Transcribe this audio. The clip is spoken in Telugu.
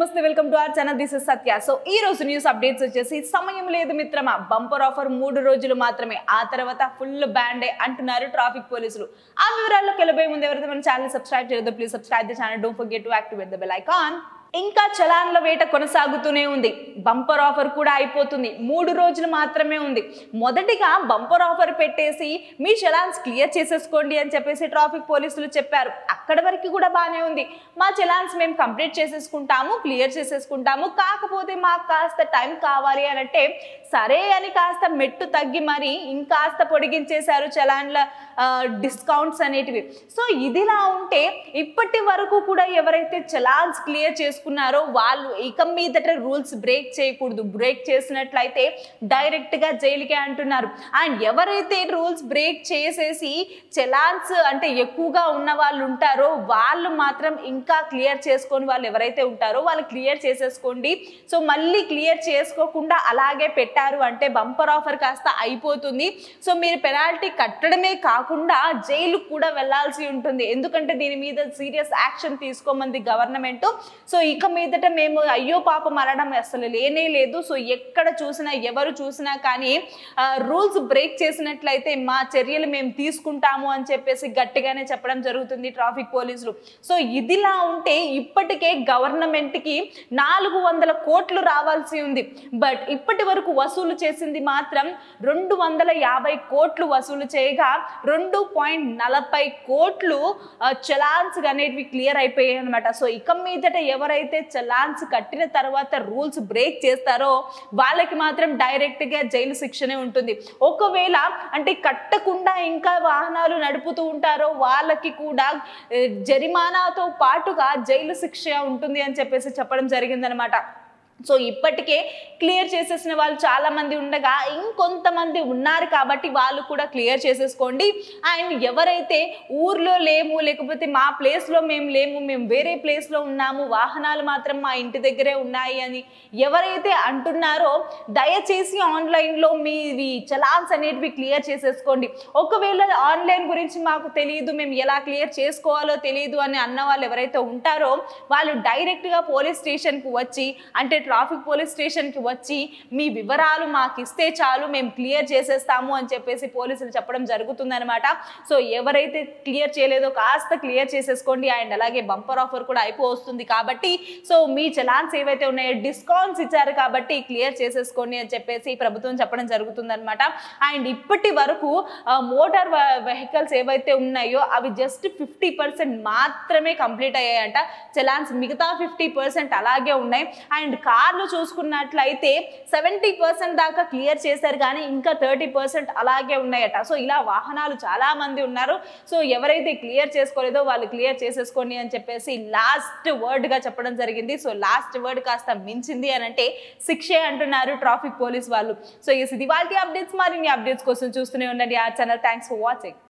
నమస్తే welcome to our channel this is Satya so ఈ రోజు న్యూస్ అప్డేట్స్ వచ్చేసి సమయం లేదు మిత్రమా బంపర్ ఆఫర్ మూడు రోజులు మాత్రమే ఆ తర్వాత ఫుల్ బ్యాండే అంటున్నారు ట్రాఫిక్ పోలీసులు ఆ వివరాల్లోకి వెళ్ళబోయే ముందు ఎవరైతే మన ఛానల్ సబ్స్క్రైబ్ చేయలేదు please subscribe the channel don't forget to activate the bell icon ఇంకా చలాన్ల వేట కొనసాగుతూనే ఉంది బంపర్ ఆఫర్ కూడా అయిపోతుంది మూడు రోజులు మాత్రమే ఉంది మొదటిగా బంపర్ ఆఫర్ పెట్టేసి మీ చలాన్స్ క్లియర్ చేసేసుకోండి అని చెప్పేసి ట్రాఫిక్ పోలీసులు చెప్పారు అక్కడ వరకు కూడా బాగానే ఉంది మా చలాన్స్ మేము కంప్లీట్ చేసేసుకుంటాము క్లియర్ చేసేసుకుంటాము కాకపోతే మాకు కాస్త టైం కావాలి అని అంటే సరే అని కాస్త మెట్టు తగ్గి మరి ఇంకాస్త పొడిగించేశారు చలాన్ల డిస్కౌంట్స్ అనేటివి సో ఇదిలా ఉంటే ఇప్పటి వరకు కూడా ఎవరైతే చలాన్స్ క్లియర్ చేసుకున్నారో వాళ్ళు ఇక మీదట రూల్స్ బ్రేక్ చేయకూడదు బ్రేక్ చేసినట్లయితే డైరెక్ట్గా జైలుకే అంటున్నారు అండ్ ఎవరైతే రూల్స్ బ్రేక్ చేసేసి చలాన్స్ అంటే ఎక్కువగా ఉన్న వాళ్ళు ఉంటారో వాళ్ళు మాత్రం ఇంకా క్లియర్ చేసుకొని వాళ్ళు ఎవరైతే ఉంటారో వాళ్ళు క్లియర్ చేసేసుకోండి సో మళ్ళీ క్లియర్ చేసుకోకుండా అలాగే పెట్టారు అంటే బంపర్ ఆఫర్ కాస్త అయిపోతుంది సో మీరు పెనాల్టీ కట్టడమే కాకుండా జైలు కూడా వెళ్ళాల్సి ఉంటుంది ఎందుకంటే దీని మీద సీరియస్ యాక్షన్ తీసుకోమంది గవర్నమెంట్ సో ఇక మీదట మేము అయ్యో పాప మరణం అసలు లేనే లేదు సో ఎక్కడ చూసినా ఎవరు చూసినా కానీ రూల్స్ బ్రేక్ చేసినట్లయితే మా చర్యలు మేము తీసుకుంటాము అని చెప్పేసి గట్టిగానే చెప్పడం జరుగుతుంది ట్రాఫిక్ పోలీసులు సో ఇదిలా ఉంటే ఇప్పటికే గవర్నమెంట్కి నాలుగు వందల కోట్లు రావాల్సి ఉంది బట్ ఇప్పటి వరకు వసూలు చేసింది మాత్రం రెండు వందల యాభై కోట్లు వసూలు చేయగా రెండు పాయింట్ నలభై కోట్లు చలాన్స్ అనేటివి క్లియర్ అయిపోయాయి అనమాట సో ఇక మీదట ఎవరైతే చలాన్స్ కట్టిన తర్వాత రూల్స్ బ్రేక్ చేస్తారో వాళ్ళకి మాత్రం డైరెక్ట్గా జైలు శిక్షనే ఉంటుంది ఒకవేళ అంటే కట్టకుండా ఇంకా వాహనాలు నడుపుతూ ఉంటారో వాళ్ళకి కూడా ఏ, జరిమానాతో పాటుగా జైలు శిక్ష ఉంటుంది అని చెప్పేసి చెప్పడం జరిగిందనమాట సో ఇప్పటికే క్లియర్ చేసేసిన వాళ్ళు చాలా మంది ఉండగా ఇంకొంతమంది ఉన్నారు కాబట్టి వాళ్ళు కూడా క్లియర్ చేసేసుకోండి అండ్ ఎవరైతే ఊర్లో లేము లేకపోతే మా ప్లేస్లో మేము లేము మేము వేరే ప్లేస్లో ఉన్నాము వాహనాలు మాత్రం మా ఇంటి దగ్గరే ఉన్నాయి అని ఎవరైతే అంటున్నారో దయచేసి ఆన్లైన్లో మీవి చలాన్స్ అనేటివి క్లియర్ చేసేసుకోండి ఒకవేళ ఆన్లైన్ గురించి మాకు తెలియదు మేము ఎలా క్లియర్ చేసుకోవాలో తెలియదు అని అన్న వాళ్ళు ఎవరైతే ఉంటారో వాళ్ళు డైరెక్ట్గా పోలీస్ స్టేషన్కి వచ్చి అంటే ట్రాఫిక్ పోలీస్ స్టేషన్కి వచ్చి మీ వివరాలు మాకు ఇస్తే చాలు మేము క్లియర్ చేసేస్తాము అని చెప్పేసి పోలీసులు చెప్పడం జరుగుతుందనమాట సో ఎవరైతే క్లియర్ చేయలేదో కాస్త క్లియర్ చేసేసుకోండి అండ్ అలాగే బంపర్ ఆఫర్ కూడా అయిపో వస్తుంది కాబట్టి సో మీ చలాన్స్ ఏవైతే ఉన్నాయో డిస్కౌంట్స్ ఇచ్చారు కాబట్టి క్లియర్ చేసేసుకోండి అని చెప్పేసి ప్రభుత్వం చెప్పడం జరుగుతుందనమాట అండ్ ఇప్పటి వరకు మోటార్ వెహికల్స్ ఏవైతే ఉన్నాయో అవి జస్ట్ ఫిఫ్టీ పర్సెంట్ మాత్రమే కంప్లీట్ అయ్యాయంట చలాన్స్ మిగతా ఫిఫ్టీ పర్సెంట్ అలాగే ఉన్నాయి అండ్ కార్లు చూసుకున్నట్లయితే సెవెంటీ పర్సెంట్ దాకా క్లియర్ చేశారు కానీ ఇంకా థర్టీ పర్సెంట్ అలాగే ఉన్నాయట సో ఇలా వాహనాలు చాలా మంది ఉన్నారు సో ఎవరైతే క్లియర్ చేసుకోలేదో వాళ్ళు క్లియర్ చేసేసుకోండి అని చెప్పేసి లాస్ట్ వర్డ్గా చెప్పడం జరిగింది సో లాస్ట్ వర్డ్ కాస్త మించింది అని అంటే శిక్షే అంటున్నారు ట్రాఫిక్ పోలీస్ వాళ్ళు సో ఇది వాళ్ళకి అప్డేట్స్ మరిన్ని అప్డేట్స్ కోసం చూస్తూనే ఉండండి ఆ ఛానల్ థ్యాంక్స్ ఫర్ వాచింగ్